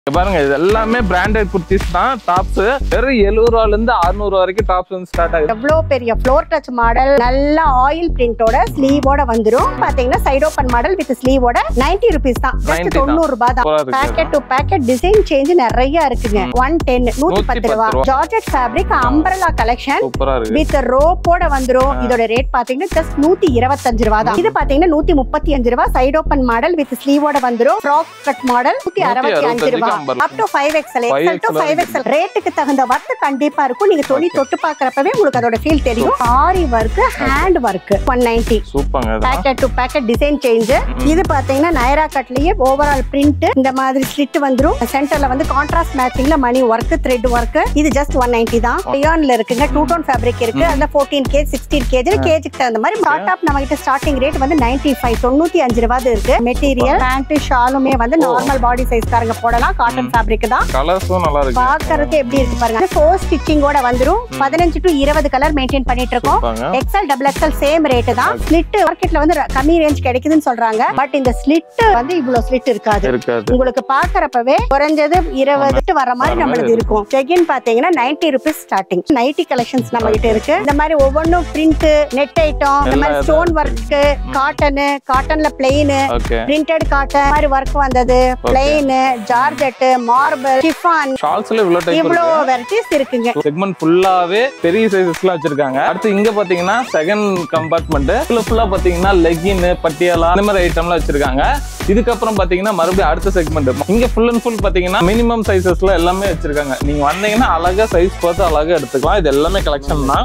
இங்க பாருங்க இது எல்லாமே பிராண்டட் குர்த்திஸ் தான் டாப்ஸ் வெறும் எழுபது ரூபால இருந்து அறுநூறு வரைக்கும் டாப்ஸ் வந்து ஸ்டார்ட் ஆகுது எவ்வளோ பெரிய ஃப்ளோர் டச் மாடல் நல்ல ஆயில் பிரிண்டோட ஸ்லீவோட வந்துரும் பாத்தீங்கன்னா சைட் ஓபன் மாடல் வித் ஸ்லீவோட 90 ருபீஸ் தான் 90 ஜஸ்ட் தான். தொண்ணூறு ரூபாய் தான் சூப்பரா இருக்கு. Packet to packet design change நிறைய இருக்குங்க ஒன் டென் நூத்தி பத்து ரூபா ரூபா. ஜார்ஜெட் ஃபேப்ரிக் அம்பரலா கலெக்ஷன் சூப்பரா இருக்கு வித் ரோப்போட வந்துரும் இதோட ரேட் பாத்தீங்கன்னா ஜஸ்ட் நூத்தி இருபத்தஞ்சு ரூபா தான் இது பாத்தீங்கன்னா நூத்தி முப்பத்தி அஞ்சு ரூபா சைட் ஓபன் மாடல் வித் ஸ்லீவோட வந்துரும் ஃப்ராக் கட் மாடல் நூத்தி அறுபத்தி அஞ்சு ரூபா umbrella. Up to five XL 5 XL to XL five XL ரேட்டுக்கு தகுந்த ஒர்க் கண்டிப்பா இருக்கும் நீங்க துணி தொட்டு பாக்குறப்பவே உங்களுக்கு அதோட ஃபீல் தெரியும் aari work hand work one ninety சூப்பங்க இதெல்லாம் packet to packet design change இது பாத்தீங்கன்னா நயரா கட்லயே ஓவரால் பிரிண்ட் இந்த மாதிரி ஸ்லிட் வந்துரும் சென்டர்ல வந்து கான்ட்ராஸ்ட் மேட்சிங்ல மணி ஒர்க் த்ரெட் ஒர்க் இது ஜஸ்ட் ஒன் நைன்டி தான் ரியான்ல இருக்குங்க டூ டோன் ஃபேப்ரிக் இருக்கு அதுல ஃபோர்டீன் கேஜ் சிக்ஸ்டீன் கேஜ் கேஜுக்கு தகுந்த மாதிரி ஸ்டார்ட் அப் நம்ம கிட்ட ஸ்டார்டிங் ரேட் வந்து நைன்டி ஃபைவ் தொண்ணூத்தி அஞ்சு ரூபாய் இருக்கு மெட்டீரியல் பேண்ட் ஷாலுமே வந்து நார்மல் பாடி சைஸ் காரங்க போடலாம் காட்டன் ஃபேப்ரிக் தான் கலர்ஸும் நல்லா இருக்கு பாக்குறதுக்கு எப்படி இருக்கு பாருங்க ஃபோர் ஸ்டிச்சிங்கோட வந்துரும் பதினஞ்சு டு இருபது கலர் மெயின்டைன் பண்ணிட்டு இருக்கோம் சூப்பங்க XL double XL same rate தான் ஸ்லிட் மார்க்கெட்ல வந்து ர- கம்மி ரேஞ்ச் கிடைக்குதுன்னு சொல்றாங்க பட் இந்த ஸ்லிட் வந்து இவ்வளவு ஸ்லிட் இருக்காது இருக்காது உங்களுக்கு பாக்குறப்பவே குறைஞ்சது இருபது வர மாதிரி வர நம்மளுக்கு மாதிரி இருக்கும் செகின் பாத்தீங்கன்னா ninety rupees starting nighty collections நம்ம கிட்ட இருக்கு இந்த மாதிரி ஒவ்வொன்றும் பிரிண்ட் நெட் ஐட்டம் இந்த மாதிரி எல்லா ஸ்டோன் ஒர்க் காட்டனு காட்டன்ல பிளெயின் ஓகே பிரிண்டட் காட்டன் மாதிரி ஒர்க் வந்தது பிளெயின் ஜார்ஜெட் மார்பிள் டிஃபான் ஷால்ஸ்ல இவ்வளவு டைப் இவ்வளோ இருக்கு வெரைட்டிஸ் இருக்குங்க செக்மெண்ட் ஃபுல்லாவே பெரிய சைஸஸ்லாம் வச்சிருக்காங்க அடுத்து இங்க பாத்தீங்கன்னா செகண்ட் கம்பார்ட்மெண்ட் இதுல ஃபுல்லா பாத்தீங்கன்னா லெகின் பட்டியாலா இந்த மாதிரி ஐட்டம்லாம் வச்சிருக்காங்க இதுக்கப்புறம் பாத்தீங்கன்னா மறுபடியும் அடுத்த செக்மெண்ட் இங்க ஃபுல் அண்ட் ஃபுல் பாத்தீங்கன்னா மினிமம் சைஸஸ்ல எல்லாமே வச்சிருக்காங்க நீங்க வந்தீங்கன்னா அழகா சைஸ் பார்த்து அழகா எடுத்துக்கலாம் இது எல்லாமே கலெக்ஷன் தான்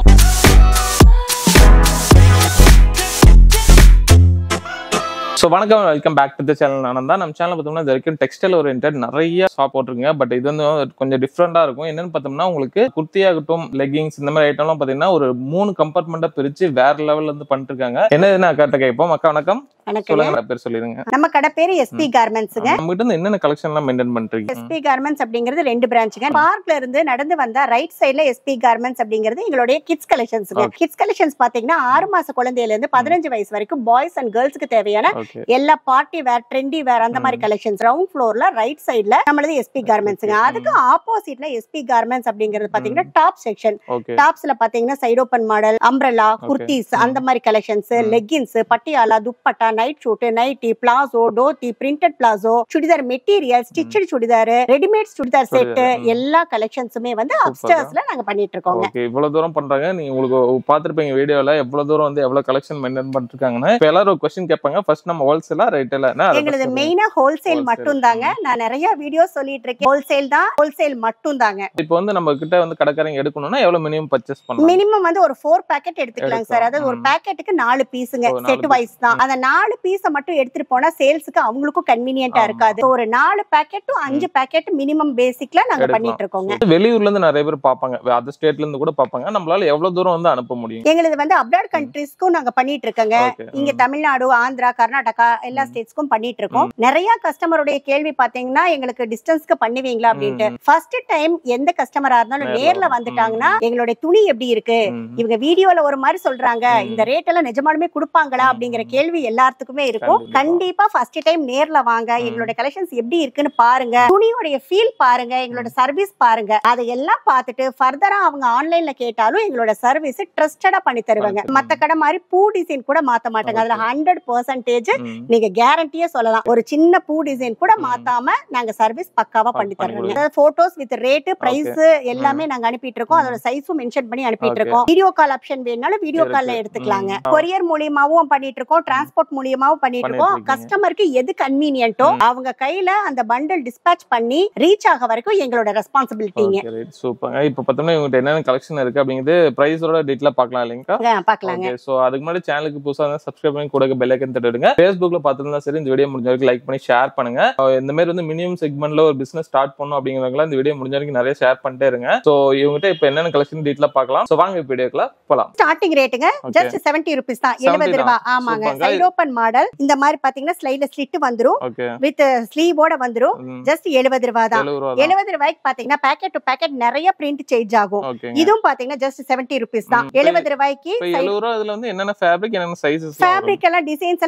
ஸோ வணக்கம் welcome back to the channel நான் தான் நம்ம சேனல் பார்த்தோம்னா இது வரைக்கும் டெக்ஸ்டைல் ஓரியன்ட் நிறைய ஷாப் போட்டிருங்க பட் இது வந்து கொஞ்சம் டிஃப்ரெண்டாக இருக்கும் என்னன்னு பார்த்தோம்னா உங்களுக்கு குர்த்தி ஆகட்டும் லெகிங்ஸ் இந்த மாதிரி ஐட்டம்லாம் பார்த்தீங்கன்னா ஒரு மூணு கம்பார்ட்மெண்ட்டாக பிரித்து வேற லெவல்ல இருந்து பண்ணிட்டு இருக்காங்க என்னதுன்னு அக்காட்ட கேட்போம் அக்கா வணக்கம் வணக்கம் சொல்லுங்க நிறைய பேர் சொல்லிடுங்க நம்ம கடை பேரு எஸ்பி கார்மெண்ட்ஸுங்க நம்ம கிட்ட இருந்து என்னென்ன கலெக்ஷன்லாம் மெயின்டைன் பண்ணிருக்கீங்க எஸ்பி கார்மெண்ட்ஸ் அப்படிங்கிறது ரெண்டு பிரான்ச்சுங்க பார்க்ல இருந்து நடந்து வந்தா ரைட் சைடுல எஸ்பி கார்மெண்ட்ஸ் அப்படிங்கிறது எங்களுடைய கிட்ஸ் கலெக்ஷன்ஸ்ங்க கிட்ஸ் கலெக்ஷன்ஸ் பாத்தீங்கன்னா ஆறு மாச குழந்தையில இருந்து பதினஞ்சு வயசு வரைக்கும் பாய்ஸ் அண்ட் கேர்ள்ஸ்க்கு தேவையான ஓகே எல்லா பார்ட்டி வேர் ட்ரெண்டி வேர் அந்த மாதிரி கலெக்ஷன்ஸ் ரவுண்ட் ஃப்ளோர்ல ரைட் சைடுல நம்மளது எஸ்பி கார்மெண்ட்ஸ்ங்க அதுக்கு ஆப்போசிட்ல எஸ்பி கார்மெண்ட்ஸ் அப்படிங்கிறது பாத்தீங்கன்னா டாப் செக்ஷன் ஓகே டாப்ஸ்ல பாத்தீங்கன்னா side open model umbrella kurtis அந்த மாதிரி collections leggings Patiala dupatta night suit nighty palazzo dhoti printed palazzo churidar material stitched churidar readymade churidar set churidar, ம். எல்லா கலெக்ஷன்ஸுமே வந்து அப்டர்ஸ்ல நாங்க பண்ணிட்டு இருக்கோங்க ஓகே இவ்வளவு தூரம் பண்றாங்க நீங்க உங்களுக்கு பார்த்திருப்பீங்க வீடியோல எவ்வளவு தூரம் வந்து எவ்வளவு கலெக்ஷன் மெயின்டைன் பண்ணிருக்காங்கன்னு இப்ப எல்லாரும் ஒரு கொஸ்டின் கேட்பாங்க ஃபர்ஸ்ட் நம்ம ஹோல்சேலா ரைட்டலா எங்களது மெயினா ஹோல்சேல் Wholesale. மட்டும் தாங்க நான் நிறைய வீடியோ சொல்லிட்டு இருக்கேன் ஹோல்சேல் தான் ஹோல்சேல் மட்டும் தாங்க இப்போ வந்து நம்ம கிட்ட வந்து கடைக்காரங்க எடுக்கணும்னா எவ்வளவு மினிமம் பர்ச்சேஸ் பண்ணலாம் மினிமம் வந்து ஒரு ஃபோர் பேக்கெட் எடுத்துக்கலாங்க சார் எடுக்கலாம். அதாவது ஒரு ம். பேக்கெட்டுக்கு நாலு பீஸுங்க ஓ, நாலு செட் piece. வைஸ் தான் அந்த நாலு பீஸை மட்டும் எடுத்துட்டு போனா சேல்ஸுக்கு அவங்களுக்கும் கன்வீனியன்ட்டா ஆமா. இருக்காது So, ஒரு நாலு பேக்கெட் டு அஞ்சு பேக்கெட் மினிமம் பேசிக்ல நாங்க எடுக்கலாம். பண்ணிட்டு இருக்கோங்க வந்து வெளியூர்ல இருந்து நிறைய பேர் பார்ப்பாங்க அதர் ஸ்டேட்ல இருந்து கூட பார்ப்பாங்க நம்மளால எவ்வளவு தூரம் வந்து அனுப்ப முடியும் எங்களுது வந்து அப்ராட் கண்ட்ரீஸ்க்கும் நாங்க பண்ணிட்டு இருக்கோங்க ஓகே இங்க தமிழ்நாடு ஆந்திரா கர்நாடகா எல்லா ம். ஸ்டேட்ஸ்க்கும் பண்ணிட்டு இருக்கோம் நிறைய கஸ்டமருடைய கேள்வி பாத்தீங்கன்னா எங்களுக்கு டிஸ்டன்ஸ்க்கு பண்ணுவீங்களா அப்படின்ட்டு ம். ஃபர்ஸ்ட் டைம் எந்த கஸ்டமரா இருந்தாலும் நேர்ல நேர்ல வரும். வந்துட்டாங்கன்னா எங்களுடைய துணி எப்படி இருக்கு இவங்க வீடியோல ஒரு மாதிரி சொல்றாங்க ம். இந்த ரேட் எல்லாம் நிஜமாலுமே கொடுப்பாங்களா ம். அப்படிங்கிற கேள்வி எல்லாத்துக்குமே இருக்கும் கண்டிப்பா. கண்டிப்பா ஃபர்ஸ்ட் டைம் நேர்ல வாங்க ம். எங்களோட கலெக்ஷன்ஸ் எப்படி இருக்குன்னு பாருங்க துணியோடைய ஃபீல் பாருங்க எங்களோட சர்வீஸ் பாருங்க அதையெல்லாம் பார்த்துட்டு ஃபர்தரா அவங்க ஆன்லைன்ல கேட்டாலும் எங்களோட சர்வீஸ் ட்ரஸ்டடா பண்ணி தருவாங்க பண்ணி மத்த கடை மாதிரி பூ டிசைன் கூட மாத்த மாட்டாங்க அதுல ஹண்ட்ரட் பர்சன்டேஜ் ம். நீங்க கேரண்டியே சொல்லலாம் ஒரு சின்ன பூ டிசைன் கூட ம். மாத்தாம நாங்க சர்வீஸ் பக்காவா பண்ணி பண்ணி தருவோம் கொடுங்க. அதாவது போட்டோஸ் வித் ரேட் பிரைஸ் எல்லாமே நாங்க அனுப்பிட்டு இருக்கோம் அதோட சைஸும் மென்ஷன் பண்ணி அனுப்பிட்டு இருக்கோம் வீடியோ கால் ஆப்ஷன் வேணும்னாலும் வீடியோ இருக்கு. கால்ல எடுத்துக்கலாங்க ம். கொரியர் மூலியமாவும் பண்ணிட்டு இருக்கோம் டிரான்ஸ்போர்ட் மூலியமாவும் பண்ணிட்டு இருக்கோம் பண்ணிட்டு இருக்கீங்க. கஸ்டமருக்கு எது கன்வீனியன்ட்டோ அவங்க கையில அந்த பண்டல் டிஸ்பேச் பண்ணி ரீச் ஆக வரைக்கும் எங்களோட ரெஸ்பான்சிபிலிட்டிங்க ஓகே ரைட் சூப்பர்ங்க இப்போ பார்த்தோம்னா இவங்ககிட்ட என்னென்ன கலெக்ஷன் இருக்கு அப்படிங்கிறது பிரைஸோட டீட்டெயிலாக பார்க்கலாம் இல்லைங்களா பாக்கலாங்க ஓகே ஸோ அதுக்கு முன்னாடி சேனலுக்கு புதுசாக இருந்தால் சப்ஸ்கிரைப் பண்ணி கூட பெல் ஐக்கன் தட்டுடுங்க ஃபேஸ்புக்கில் பார்த்துருந்தா சரி இந்த வீடியோ முடிஞ்ச வரைக்கும் லைக் பண்ணி ஷேர் பண்ணுங்க அஹ் இந்த மாதிரி வந்து மினிமம் செக்மெண்ட்ல ஒரு பிசினஸ் ஸ்டார்ட் பண்ணணும் அப்படிங்கிறவங்களாம் இந்த வீடியோ முடிஞ்ச வரைக்கும் நிறைய ஷேர் பண்ணிட்டே இருங்க ஸோ இவங்ககிட்ட இப்போ என்னென்ன கலெக்ஷன் டீட்டெயிலாக பார்க்கலாம் ஸோ வாங்க இப்போ வீடியோக்குள்ள போகலாம் ஸ்டார்டிங் ரேட்டுங்க Okay. ஜஸ்ட் செவன்டி ருபீஸ் தான் 70 எழுபது தான். ரூபாய் ஆமாங்க சூப்பர்ங்க. சைட் ஓபன் மாடல் இந்த மாதிரி பாத்தீங்கன்னா ஸ்லைட்ல ஸ்லிட் வந்துரும் ஓகே வித் ஸ்லீவோட வந்துரும் ஜஸ்ட் எழுபது ரூபாய் தான் எழுபது ரூபா தான் எழுபது ரூபாய்க்கு பாத்தீங்கன்னா பேக்கெட் டு பேக்கெட் நிறைய பிரிண்ட் சேஞ்ச் ஆகும் ஓகே இதுவும் பாத்தீங்கன்னா ஜஸ்ட் செவன்டி ருபீஸ் தான் ம். இப்ப- எழுபது ரூபாய்க்கு இப்போ எழுபது ரூபா இதுல வந்து என்னென்ன ஃபேப்ரிக் என்னென்ன சைஸஸ் ஃபேப்ரிக் எல்லாம் டிசைன்ஸ் எல்லாம் நிறைய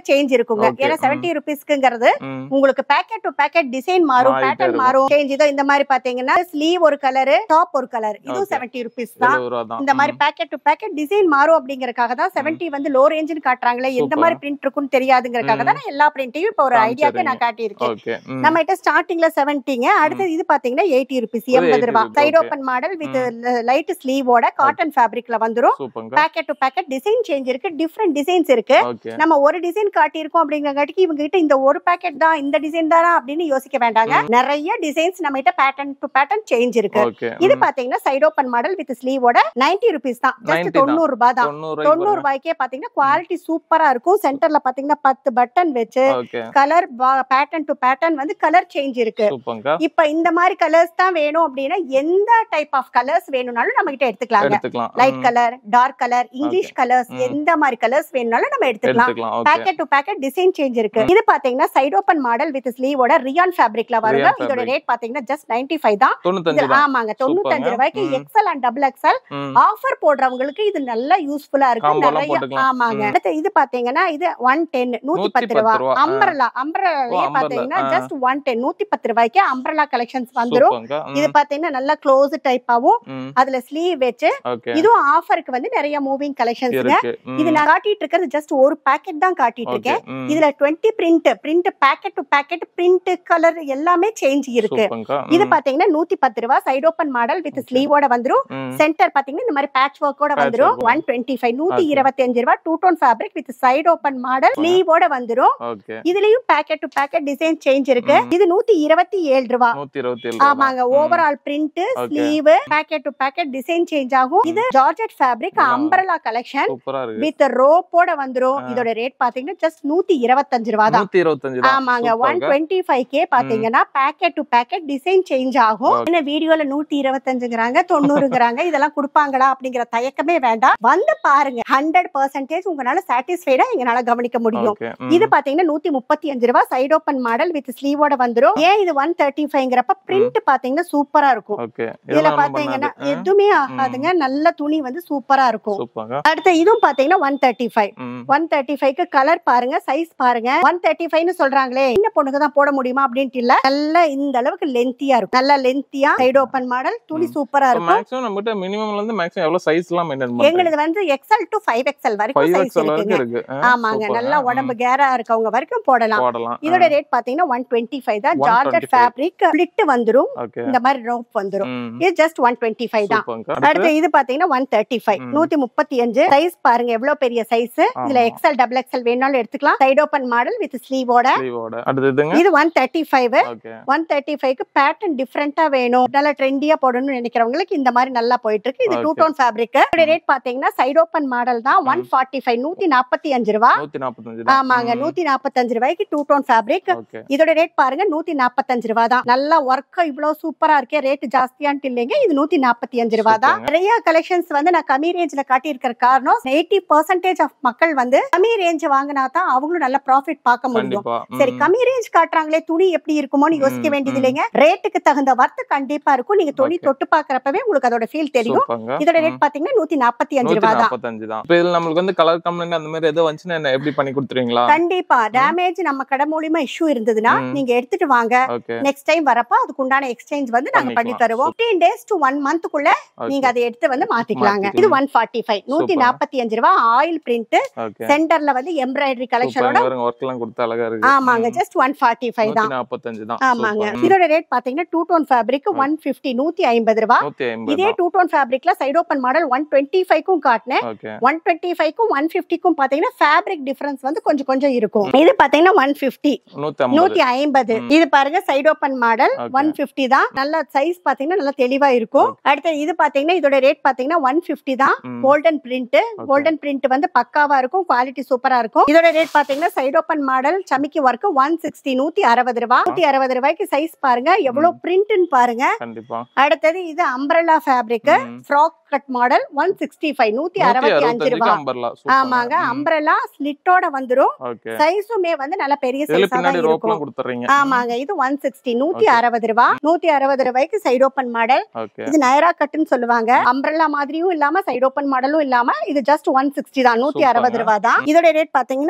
சேஞ்ச் இருக்குங்க Okay. ஏன்னா ம். செவன்டி ருபீஸ்க்குங்கிறது ம். உங்களுக்கு பேக்கெட் டு பேக்கெட் டிசைன் மாறும் மாறிட்டே பேட்டர்ன் இருக்கும். மாறும் சேஞ்ச் இதோ இந்த மாதிரி பாத்தீங்கன்னா ஸ்லீவ் ஒரு கலர் டாப் ஒரு கலர் இதுவும் Okay. செவன்டி ருபீஸ் தான் எழுபது ரூபா தான் இந்த மாதிரி பேக்கெட் டு பேக்கெட் டிசைன் மாறும் அப்படிங்கறக்காக தான் செவன்டி வந்து லோ ரேஞ்சுன்னு காட்டுறாங்களே எந்த Super. மாதிரி பிரிண்ட் இருக்குன்னு தெரியாதுங்கறக்காக தான் நான் எல்லா பிரிண்ட்டையும் இப்போ ஒரு ஐடியாக்கு நான் காட்டியிருக்கேன் ஓகே நம்ம கிட்ட ஸ்டார்டிங்ல செவன்டிங்க அடுத்தது இது பாத்தீங்கன்னா எயிட்டி ருபீஸ் ஒரு எண்பது 80 ரூபா rupees, side okay. Open model with light ஸ்லீவோட காட்டன் ஃபேப்ரிக்ல வந்துரும் சூப்பங்க packet to packet design change இருக்கு டிஃப்ரெண்ட் டிசைன்ஸ் இருக்கு ஓகே நம்ம ஒரு டிசைன் காட்டியிருக்கோம் அப்படிங்கறங்காட்டிக்கு இவங்க கிட்ட இந்த ஒரு பேக்கெட் தான் இந்த டிசைன் தானா அப்படின்னு யோசிக்க வேண்டாங்க நிறைய டிசைன்ஸ் நம்ம கிட்ட பேட்டர்ன் டு பேட்டர்ன் சேஞ்ச் இருக்கு ஓகே இது பாத்தீங்கன்னா சைடு ஓபன் மாடல் வித் ஸ்லீவோட நைன்டி ருபீஸ் தான் 90 ஜஸ்ட் தான். தொண்ணூறு ரூபாய் தான் தொண்ணூறு தொண்ணூறு ரூபாய்க்கே பாத்தீங்கன்னா குவாலிட்டி சூப்பரா இருக்கும் சென்டர்ல பாத்தீங்கன்னா பத்து பட்டன் வச்சு okay colour pattern to pattern வந்து கலர் சேஞ்ச் இருக்கு சூப்பங்க இப்ப இந்த மாதிரி கலர்ஸ் தான் வேணும் அப்படின்னா எந்த டைப் ஆஃப் கலர்ஸ் வேணும்னாலும் நம்ம கிட்ட எடுத்துக்கலாங்க எடுத்துக்கலாம் லைட் ம். Colour dark colour English colours ம். எந்த மாதிரி கலர்ஸ் வேணும்னாலும் நம்ம எடுத்துக்கலாம் எடுத்துக்கலாம் okay packet to packet design change இருக்கு இது பாத்தீங்கன்னா சைடு ஓபன் மாடல் வித் ஸ்லீவோட ரியான் ஃபேப்ரிக்ல வருங்க Rayon இதோட fabric. ரேட் பாத்தீங்கன்னா ஜஸ்ட் நைன்டி ஃபைவ் தான் தொண்ணூத்தஞ்சு இதுல தான் ஆமாங்க தொண்ணூத்தஞ்சு சூப்பர்ங்க. ரூபாய்க்கு ம். எக்ஸல் அண்ட் டபுள் எக்ஸல் ம். ஆஃபர் போடுறவங்களுக்கு இது நல்லா யூஸ்ஃபுல்லா இருக்கு Combo எல்லாம் நிறைய போட்டுக்கலாம். ஆமாங்க ம். அடுத்து இது பாத்தீங்கன்னா இது ஒன் டென் நூத்தி நூத்தி பத்து பத்து ரூபா ரூபா. ஆ. அம்பரலா அம்பரலாலே ஓ, umbrella. பாத்தீங்கன்னா ஆ. ஜஸ்ட் ஒன் டென் நூத்தி பத்து ரூபாய்க்கு அம்பரலா கலெக்ஷன்ஸ் வந்துரும் சூப்பங்க ம். இது பாத்தீங்கன்னா நல்லா க்ளோஸ் டைப்பாவும் ம். அதுல ஸ்லீவ் வச்சு ஓகே இதுவும் ஆஃபருக்கு வந்து நிறைய மூவிங் கலெக்ஷன்ஸ்ங்க இருக்கு ம். இது நான் காட்டிட்டு இருக்கிறது ஜஸ்ட் ஒரு பேக்கெட் தான் காட்டிட்டு ஓகே இருக்கேன் ம். இதுல twenty print print packet to packet print colour எல்லாமே சேஞ்ச் இருக்கு சூப்பங்க இது ம். பாத்தீங்கன்னா நூத்தி பத்து ரூபா சைடு ஓபன் மாடல் வித் ஸ்லீவோட வந்துரும் ம். சென்டர் பாத்தீங்கன்னா இந்த மாதிரி பேட்ச் ஒர்க்கோட Patch வந்துரும் work. ஒன் டுவெண்ட்டி ஃபைவ் நூத்தி Okay. இருபத்தி அஞ்சு ரூபா two tone fabric with side open model ஸ்லீவோட வந்துரும் ஓகே இதுலயும் packet to packet design change இருக்கு ம். இது நூத்தி இருபத்தி ஏழு ரூபா நூத்தி இருபத்தி ஏழு ஆமாங்க overall print sleeve packet to packet design change ஆகும் இது georgette fabric Yeah. Umbrella collection சூப்பரா இருக்கு வித் ரோப்போட வந்துரும் ஆ. இதோட ரேட் பாத்தீங்கன்னா ஜஸ்ட் நூத்தி இருபத்தஞ்சு ரூபா தான் நூத்தி இருபத்தஞ்சு தான் ஆமாங்க ஒன் சூப்பர்ங்க. டுவெண்ட்டி ஃபைவ் கே பாத்தீங்கன்னா packet to packet design change ஆகும் Okay. என்ன வீடியோல நூத்தி இருபத்தஞ்சுங்கிறாங்க தொண்ணூறுங்கிறாங்க இதெல்லாம் கொடுப்பாங்களா அப்படிங்கிற தயக்கமே வேண்டாம் வந்து பாருங்க ஹண்ட்ரட் பர்சன்டேஜ் உங்களால சாட்டிஸ்ஃபைடா எங்களால கவனிக்க முடியும் ஓகே இது பாத்தீங்கன்னா நூத்தி முப்பத்தி அஞ்சு ரூபாய் சைடு ஓபன் மாடல் வித் ஸ்லீவோட வந்துரும் ஏன் இது ஒன் தேர்ட்டி ஃபைவ்ங்கிறப்ப பிரிண்ட் பாத்தீங்கன்னா சூப்பரா இருக்கும் ஓகே இதுல இதெல்லாம் ஒண்ணும் பாத்தீங்கன்னா பண்ணாது. எதுவுமே ஆகாதுங்க நல்ல துணி வந்து சூப்பரா இருக்கும் சூப்பர்ங்க அடுத்து இதுவும் பாத்தீங்கன்னா ஒன் தேர்ட்டி ஃபைவ் ம். ஒன் தேர்ட்டி ஃபைவ்க்கு கலர் பாருங்க சைஸ் பாருங்க ஒன் தேர்ட்டி ஃபைவ்னு சொல்றாங்களே சின்ன பொண்ணுக்கு தான் போட முடியுமா அப்படின்ட்டு இல்ல நல்ல இந்த அளவுக்கு லென்த்தியா இருக்கும் நல்லா லென்த்தியா சைடு ஓபன் மாடல் துணி சூப்பரா இருக்கும் மேக்ஸிமம் நம்மகிட்ட மினிமம்ல இருந்து மேக்ஸிமம் எவ்வளவு சைஸ் எல்லாம் மெயின்டைன் பண்றீங்க எங்களுது வந்து எக்ஸல் டு ஃபைவ் எக்ஸல் வரைக்கும் ஃபைவ் சைஸ் எக்ஸ்எல் இருக்குங்க வரைக்கும் இருக்கு ஆ, ஆமாங்க சூப்பர். நல்லா ஆ, உடம்பு கேரா இருக்கவங்க வரைக்கும் போடலாம் போடலாம் இதோட ரேட் பாத்தீங்கன்னா ஒன் டுவெண்ட்டி ஃபைவ் தான் 125. ஜார்ஜட் ஃபேப்ரிக் ஸ்பிளிட் வந்துரும் ஓகே இந்த மாதிரி ரோப் வந்துரும் ம். இது ஜஸ்ட் ஒன் டுவெண்ட்டி ஃபைவ் தான் சூப்பர்ங்க. அடுத்து அடுத்து இது பாத்தீங்கன்னா ஒன் தேர்ட்டி ஃபைவ் ம். நூத்தி முப்பத்தி அஞ்சு சைஸ் பாருங்க எவ்வளவு பெரிய சைஸ் இதுல ஆமா. எக்ஸல் டபுள் எக்ஸல் வேணாலும் எடுத்துக்கலாம் சைடு ஓபன் மாடல் வித் ஸ்லீவோட ஸ்லீவோட அடுத்து இதுங்க இது one thirty five okay one thirty ஃபைவ்க்கு பேட்டர்ன் டிஃப்ரெண்டா வேணும் நல்லா ட்ரெண்டியா போடணும்னு நினைக்கிறவங்களுக்கு இந்த மாதிரி நல்லா போயிட்டு இருக்கு இது two Okay. Tone fabric rate பாத்தீங்கன்னா சைடு ஓபன் மாடல் தான் ஒன் ஃபார்ட்டி ஃபைவ் நூத்தி நாற்பத்தி அஞ்சு ரூபா நூத்தி நாற்பத்தஞ்சு தான் ஆமாங்க ம். நூத்தி நாற்பத்தஞ்சு ரூபாய்க்கு டூ டோன் ஃபேப்ரிக் ஓகே இதோட ரேட் பாருங்க நூத்தி நாற்பத்தஞ்சு ரூபா தான் நல்லா ஒர்க் இவ்வளவு சூப்பரா இருக்கே ரேட் ஜாஸ்தியான்ட்டு இல்லைங்க இது நூத்தி நாற்பத்தி அஞ்சு ரூபா தான் சூப்பர்ங்க. நிறைய கலெக்ஷன்ஸ் வந்து நான் கம்மி ரேஞ்ச்ல காட்டி இருக்கிற காரணம் எயிட்டி பர்சன்டேஜ் ஆஃப் மக்கள் வந்து கம்மி ரேஞ்ச் வாங்கினா தான் அவங்களும் நல்ல ப்ராஃபிட் பார்க்க முடியும் கண்டிப்பா சரி ம். கம்மி ரேஞ்ச் காட்டுறாங்களே துணி எப்படி இருக்குமோன்னு யோசிக்க ம், வேண்டியது ம். இல்லைங்க ரேட்டுக்கு தகுந்த வர்த்து கண்டிப்பா இருக்கும் நீங்க துணி Okay. தொட்டு பாக்குறப்பவே உங்களுக்கு அதோட ஃபீல் தெரியும் சூப்பர்ங்க. இதோட ம். ரேட் பாத்தீங்கன்னா நூத்தி நாற்பத்தி அஞ்சு நூத்தி ரூபா தான் நாற்பத்தஞ்சு தான் இப்ப இதுல நம்மளுக்கு வந்து கலர் கம்ப்ளைண்ட் அந்த மாதிரி ஏதோ வந்துச்சுன்னா என்ன எப்படி பண்ணி கொடுத்துருவீங்களா கண்டிப்பா டேமேஜ் நம்ம கடை மூலியமா இஷ்யூ இருந்ததுன்னா ம். நீங்க எடுத்துட்டு வாங்க ஓகே நெக்ஸ்ட் டைம் வரப்ப அதுக்கு உண்டான எக்ஸ்சேஞ்ச் வந்து நாங்க பண்ணி பண்ணிக்கலாம். தருவோம் 15 டேஸ் டு ஒன் மந்த்க்குள்ள நீங்க அதை எடுத்து வந்து மாத்திக்கலாங்க இது மாத்திக்கலாம். ஒன் ஃபார்ட்டி ஃபைவ் நூத்தி Super. நாற்பத்தி அஞ்சு ரூபா ஆயில் பிரிண்ட் ஓகே சென்டர்ல வந்து எம்ப்ராய்டரி கலெக்ஷனோட ஒர்க் எல்லாம் கொடுத்து அழகா இருக்கு ஆமாங்க ஜஸ்ட் ஒன் ஃபார்ட்டி ஃபைவ் நூத்தி தான் நாற்பத்தஞ்சு தான் ஆமாங்க சூப்பர். ம். இதோட ரேட் பாத்தீங்கன்னா two tone fabric one fifty நூத்தி ஐம்பது ரூபா நூத்தி ஐம்பது இதே டூ டோன் ஃபேப்ரிக்ல side open model one twenty ஃபைவ்க்கும் காட்டினேன் ஓகே ஒன் டுவெண்ட்டி ஃபைவ்க்கும் ஒன் ஃபிஃப்டிக்கும் பாத்தீங்கன்னா ஃபேப்ரிக் டிஃபரன்ஸ் வந்து கொஞ்சம் கொஞ்சம் இருக்கும் இது பாத்தீங்கன்னா ஒன் ஃபிஃப்டி நூத்தி ஐம்பது நூத்தி ஐம்பது ம். இது பாருங்க side open model Okay. One fifty தான் நல்ல சைஸ் பாத்தீங்கன்னா நல்லா தெளிவா இருக்கும் அடுத்து இது பாத்தீங்கன்னா இதோட ரேட் பாத்தீங்கன்னா ஒன் பிப்டி தான் ம். கோல்டன் பிரிண்ட் கோல்டன் பிரிண்ட் வந்து பக்காவா இருக்கும் குவாலிட்டி சூப்பரா இருக்கும் இதோட ரேட் பாத்தீங்கன்னா சைடு ஓப்பன் மாடல் சமிக்கி ஒர்க் ஒன் சிக்ஸ்டி நூத்தி அறுபது ரூபாய் நூத்தி அறுபது ரூபாய்க்கு சைஸ் பாருங்க எவ்வளவு பிரிண்ட்னு பாருங்க கண்டிப்பா அடுத்தது இது அம்பரலா ஃபேப்ரிக் ம். Frock cut model one sixty five நூத்தி நூத்தி அறுபத்தி அஞ்சு அறுபத்தஞ்சுக்கு ரூபாய் அம்பர்லா ஆமாங்க அம்பரலா ஸ்லிட்டோட வந்துரும் ஓகே சைஸுமே வந்து நல்ல பெரிய இதுல சைஸா பின்னாடி தான் ரோப் இருக்கும் எல்லாம் கொடுத்துறீங்க ஆமாங்க இது ஒன் சிக்ஸ்டி நூத்தி Okay. அறுபது ரூபாய் நூத்தி அறுபது ரூபாய்க்கு சைடு ஓப்பன் மாடல் ஓகே இது நயரா கட்டுன்னு சொல்லுவாங்க அம்ப்ரெல்லா மாதிரியும் இல்லாம சைடு ஓப்பன் மாடலும் இல்லாம இது ஜஸ்ட் ஒன் சிக்ஸ்டி தான் நூத்தி அறுபது Superங்க. ரூபாய் தான் இதோட ரேட் பாத்தீங்கன்னா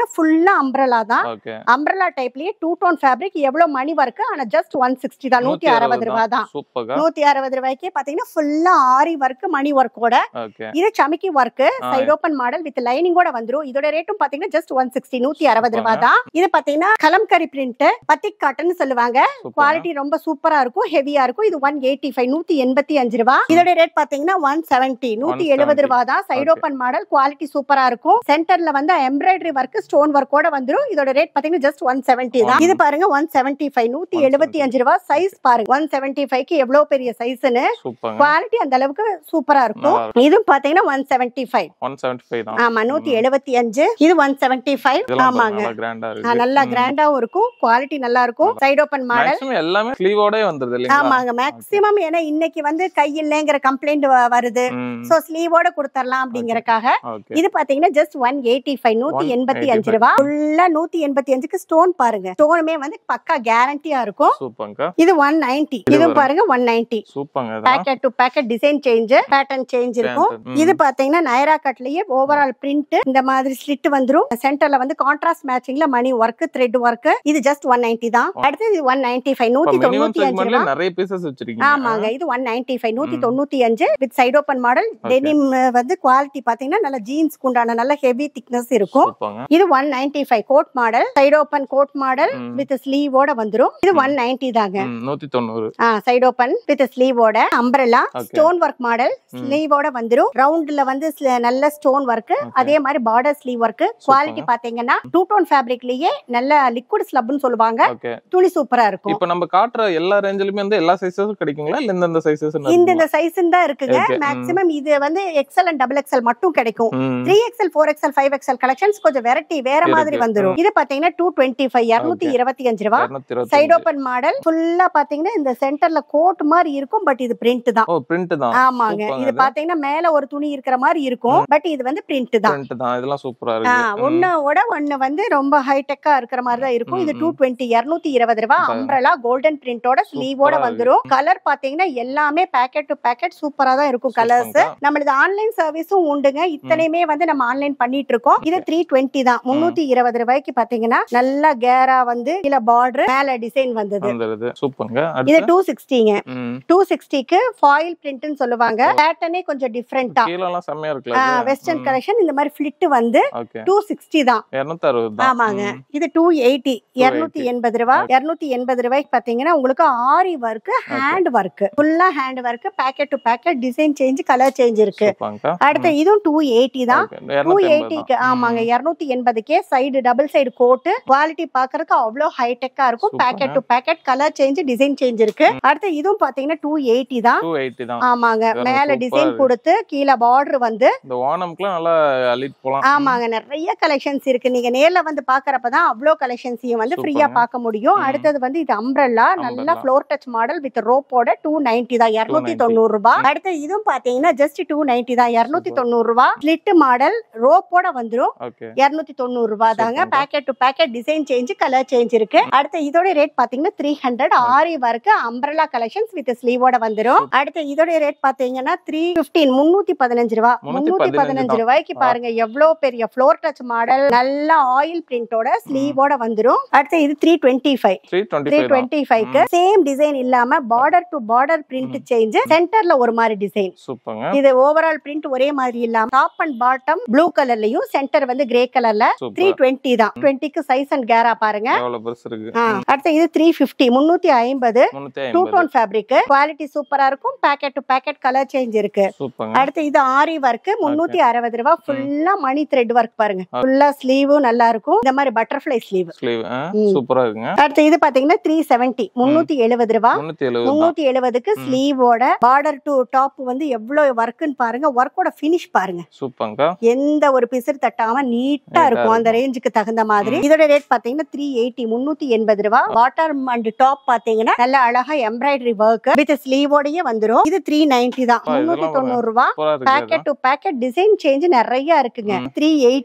பாத்தீங்கன்னா ஃபுல்லா அம்ப்ரலா தான் ஓகே அம்ப்ரலா டைப்லயே டூ டோன் ஃபேப்ரிக் எவ்வளவு மணி ஒர்க் ஆனா ஜஸ்ட் ஒன் சிக்ஸ்டி தான் நூத்தி அறுபது ரூபாய் தான் சூப்பர்க்கா நூத்தி அறுபது ரூபாய்க்கு பாத்தீங்கன்னா ஃபுல்லா ஆரி ஒர்க் மணி ஒர்க்கோட ஓகே இது சமிக்கி ஒர்க் ஆ. சைட் ஓபன் மாடல் வித் லைனிங்கோட வந்துரும் இதோட ரேட்டும் பாத்தீங்கன்னா ஜஸ்ட் ஒன் சிக்ஸ்டி நூத்தி அறுபது ரூபாய் தான் இது பாத்தீங்கன்னா கலம்கரி பிரிண்ட் பத்திக் காட்டன் சொல்லுவாங்க குவாலிட்டி ரொம்ப சூப்பரா இருக்கும் ஹெவியா இருக்கும் இது ஒன் எயிட்டி ஃபைவ் நூத்தி எண்பத்தி அஞ்சு ரூபாய் இதோட ரேட் பாத்தீங்கன்னா ஒன் செவன்டி நூத்தி எழுபது 170 ரூபாய் தான் side Okay. Open model quality சூப்பரா இருக்கும் சென்டர்ல வந்து எம்ப்ராய்டரி ஒர்க் ஸ்டோன் ஒர்க்கோட வந்துரும் இதோட ரேட் பாத்தீங்கன்னா ஜஸ்ட் ஒன் செவன்டி தான் இது பாருங்க ஒன் செவன்டி ஃபைவ் நூத்தி எழுபத்தி அஞ்சு ரூபாய் சைஸ் பாருங்க ஒன் செவன்டி ஃபைவ்க்கு எவ்வளவு பெரிய சைஸ்னு சூப்பர்ங்க குவாலிட்டி அந்த அளவுக்கு சூப்பரா இருக்கும் நல்லா இதுவும் பாத்தீங்கன்னா one seventy five one seventy five தான் ஆமா நூத்தி எழுபத்தி அஞ்சு இது ஒன் செவன்டி ஃபைவ் இதெல்லாம் ஆமாங்க நல்லா கிராண்டா ஆ, இருக்கு நல்லா ம். கிராண்டாவும் இருக்கும் குவாலிட்டி நல்லா இருக்கும் சைட் ஓபன் மாடல் மேக்ஸிமம் எல்லாமே ஸ்லீவோடே வந்துருது இல்லைங்களா ஆமாங்க மேக்ஸிமம் ஏன்னா இன்னைக்கு வந்து கை இல்லைங்கிற கம்ப்ளைண்ட் வருது ம் சோ ஸ்லீவோட கொடுத்துடலாம் அப்படிங்கறக்காக ஓகே இது பாத்தீங்கன்னா ஜஸ்ட் ஒன் எயிட்டி ஃபைவ் நூத்தி எண்பத்தி அஞ்சு 185. ரூபா ஃபுல்லா நூத்தி எண்பத்தி அஞ்சுக்கு ஸ்டோன் பாருங்க ஸ்டோனுமே வந்து பக்கா கேரண்டியா இருக்கும் சூப்பர்ங்கா இது ஒன் நைன்டி இது இது வரும். பாருங்க ஒன் நைன்டி சூப்பர்ங்க இதெல்லாம் packet to packet design change pattern change இருக்கும் Pattern, ம். இது பாத்தீங்கன்னா நயரா கட்லயே ஓவரால் பிரிண்ட் இந்த மாதிரி ஸ்லிட் வந்துரும் சென்டர்ல வந்து கான்ட்ராஸ்ட் மேட்சிங்ல மணி ஒர்க் த்ரெட் ஒர்க் இது ஜஸ்ட் ஒன் நைன்டி தான் அடுத்து இது ஒன் நைன்டி ஃபைவ் நூத்தி மினிமம் தொண்ணூத்தி அஞ்சு செக்மெண்ட்ல ரூபா நிறைய பீசஸ் வச்சிருக்கீங்க ஆமாங்க இது ஒன் நைன்டி ஃபைவ் நூத்தி ம். தொண்ணூத்தி அஞ்சு with side open model denim வந்து குவாலிட்டி பாத்தீங்கன்னா நல்ல ஜீன்ஸ் உண்டான நல்ல ஹெவி திக்னஸ் இருக்கும் சூப்பர்ங்க இது one ninety five coat model side open coat model ம். வித் ஸ்லீவோட வந்துரும் இது ஒன் நைன்டி தாங்க ம், நூத்தி தொண்ணூறு சைட் ஓபன் வித் ஸ்லீவோட umbrella Okay. Stone work model ஸ்லீவோட வந்துரும் ரவுண்ட்ல வந்து sl- நல்ல ஸ்டோன் ஒர்க் அதே மாதிரி பார்டர் ஸ்லீவ் ஒர்க் குவாலிட்டி பாத்தீங்கன்னா டூ டோன் ஃபேப்ரிக்லயே நல்ல லிக்விட் ஸ்லப்னு சொல்லுவாங்க ஓகே துணி சூப்பரா இருக்கும் இப்போ நம்ம காட்டுற எல்லா ரேஞ்சிலுமே வந்து எல்லா சைஸஸும் கிடைக்குங்களா இல்ல இந்தந்த சைஸஸ் இந்த இந்த சைஸ் தான் இருக்குங்க Okay. ம். மேக்ஸிமம் இது வந்து எக்ஸல் அண்ட் டபுள் எக்ஸல் மட்டும் கிடைக்கும் ம் three XL four XL five XL collections கொஞ்சம் வெரைட்டி வேற இருக்கு. மாதிரி வந்துரும் இது பாத்தீங்கன்னா டூ டுவெண்ட்டி ஃபைவ் இருநூத்தி இருபத்தி அஞ்சு ரூபா இருநூத்தி இருபத்தி சைட் ஓபன் மாடல் ஃபுல்லா பாத்தீங்கன்னா இந்த சென்டர்ல கோட் மாதிரி இருக்கும் பட் இது பிரிண்ட் தான் ஓ பிரிண்ட் தான் ஆமாங்க சூப்பர்ங்க இது இது. பாத்தீங்கன்னா மேல ஒரு துணி இருக்கிற மாதிரி இருக்கும் பட் இது வந்து பிரிண்ட் தான் பிரிண்ட் தான் இதெல்லாம் சூப்பரா ஆ, இருக்கு ம். ஒன்னோட ஒண்ணு வந்து ரொம்ப ஹைடெக்கா இருக்கிற மாதிரி தான் இருக்கும் இது ம், டூ ம். டுவெண்ட்டி இருநூத்தி இருபது ரூபாய் இப்ப- அம்ப்ரலா கோல்டன் பிரிண்டோட ஸ்லீவோட சூப்பரா வந்துரும் கலர் பாத்தீங்கன்னா எல்லாமே பேக்கெட் டு பேக்கெட் சூப்பரா தான் இருக்கும் கலர்ஸ் சூப்பர்ங்க. நம்மளது ஆன்லைன் சர்வீஸும் உண்டுங்க இத்தனையுமே வந்து நம்ம ஆன்லைன் பண்ணிட்டு இருக்கோம் இது த்ரீ டுவெண்ட்டி தான் முன்னூத்தி இருபது ரூபாய்க்கு பாத்தீங்கன்னா நல்லா கேரா வந்து கீழ பார்டர் மேல டிசைன் வந்தது வந்துருது சூப்பர்ங்க இது அடுத்து டூ சிக்ஸ்டிங்க ம் டூ சிக்ஸ்டிக்கு ஃபாயில் பிரிண்ட்னு சொல்லுவாங்க பேட்டர்னே கொஞ்சம் டிஃப்ரெண்டா கீழ எல்லாம் செம்மையா இருக்குல்ல வெஸ்டர்ன் கலெக்ஷன் இந்த மாதிரி ஃபிளிட் வந்து ஓகே டூ சிக்ஸ்டி தான் இருநூத்தி அறுபது தான் ஆமாங்க ம். இது டூ எயிட்டி இருநூத்தி எண்பது ரூபாய் இருநூத்தி எண்பது ரூபாய்க்கு பாத்தீங்கன்னா உங்களுக்கு ஆரி ஒர்க் ஹேண்ட் ஒர்க் ஃபுல்லா hand work packet to packet design change colour change இருக்கு சூப்பர்ங்கக்கா அடுத்து இதுவும் டூ எயிட்டி தான் ஓகே டூ இருநூத்தி எண்பது எயிட்டிக்கு தான் ஆமாங்க இருநூத்தி எண்பதுக்கே side double side coat quality பாக்குறதுக்கு அவ்வளோ ஹைடெக்கா இருக்கும் Super. Packet to packet colour change design change இருக்கு அடுத்து இதுவும் பாத்தீங்கன்னா டூ எயிட்டி தான் டூ எயிட்டி தான் ஆமாங்க இதெல்லாம் மேல super டிசைன் இருக்கு. கொடுத்து கீழே பார்டர் வந்து இந்த ஓணம்க்குலாம் நல்லா அள்ளிட்டு போலாம் ஆமாங்க நிறைய கலெக்ஷன்ஸ் இருக்கு நீங்க நேர்ல வந்து பாக்குறப்பதான் அவ்வளோ கலெக்ஷன்ஸையும் வந்து ஃப்ரீயா சூப்பர்ங்க. பார்க்க முடியும் ம். அடுத்தது வந்து இது அம்ப்ரல்லா நல்லா Umbrella. Floor touch model with ரோப்போட டூ நைன்டி தான் இருநூத்தி 290. தொண்ணூறு ரூபாய் அடுத்து இதுவும் பாத்தீங்கன்னா ஜஸ்ட் டூ நைன்டி தான் இருநூத்தி தொண்ணூறு ரூபாய் ஸ்லிட் மாடல் ரோப்போட வந்துரும் ஓகே இருநூத்தி தொண்ணூறு ரூபாய் தாங்க சூப்பர்ங்க. Packet to packet design change colour change இருக்கு அடுத்து இதோட ரேட் பாத்தீங்கன்னா three hundred aari work umbrella collections with ஸ்லீவோட வந்துரும் அடுத்து இதோட ரேட் பாத்தீங்கன்னா த்ரீ பிப்டீன் முன்னூத்தி பதினஞ்சு ரூபாய் முன்னூத்தி 315 பதினஞ்சு தான். ரூபாய்க்கு பாருங்க எவ்வளவு பெரிய ஃப்ளோர் டச் மாடல் நல்ல ஆயில் பிரிண்டோட ஸ்லீவோட வந்துரும் அடுத்து இது three twenty five three twenty three five twenty ஃபைவ்க்கு சேம் டிசைன் இல்லாம border to border print change சென்டர்ல ஒரு மாதிரி டிசைன் சூப்பர்ங்க இது ஓவரால் பிரிண்ட் ஒரே மாதிரி இல்லாம டாப் அண்ட் பாட்டம் ப்ளூ கலர்லயும் சென்டர் வந்து கிரே கலர்ல த்ரீ சூப்பர் டுவெண்ட்டி தான் டுவெண்ட்டிக்கு சைஸ் அண்ட் கேரா பாருங்க எவ்வளவு பெருசு இருக்கு ஆ, அடுத்து இது த்ரீ பிப்டி முன்னூத்தி ஐம்பது முன்னூத்தி டூ ஐம்பது டோன் ஃபேப்ரிக் குவாலிட்டி சூப்பரா இருக்கும் packet to packet colour change இருக்கு சூப்பர்ங்க அடுத்து இது ஆரி ஒர்க் முன்னூத்தி அறுபது ரூபாய் ஃபுல்லா மணி த்ரெட் ஒர்க் பாருங்க ஃபுல்லா ஸ்லீவும் நல்லா இருக்கும் இந்த மாதிரி பட்டர்ஃபிளை ஸ்லீவ் ஸ்லீவ் ம். சூப்பரா இருக்குங்க அடுத்து இது பாத்தீங்கன்னா த்ரீ செவன்டி முன்னூத்தி எழுபது ரூபாய் முன்னூத்தி எழுபது தான் முன்னூத்தி எழுபதுக்கு ம். ஸ்லீவோட பார்டர் டு டாப் வந்து எவ்வளவு ஒர்க்குன்னு பாருங்க ஒர்க்கோட ஃபினிஷ் பாருங்க சூப்பர்ங்கக்கா எந்த ஒரு பிசிறு தட்டாம நீட்டா Neat ஆ இருக்கும் அந்த இருக்கும். ரேஞ்சுக்கு தகுந்த மாதிரி இதோட ரேட் பாத்தீங்கன்னா த்ரீ எயிட்டி முன்னூத்தி எண்பது ரூபாய் வாட்டர் அண்ட் டாப் பாத்தீங்கன்னா நல்ல அழகா எம்ப்ராய்டரி ஒர்க் வித் ஸ்லீவோடயே வந்துரும் இது த்ரீ நைன்டி தான் அப்பா, இதெல்லாம் முன்னூத்தி ஒரு- தொண்ணூறு ரூபாய் சூப்பரா இருக்கு packet to packet design change நிறைய இருக்குங்க த்ரீ எயிட்டி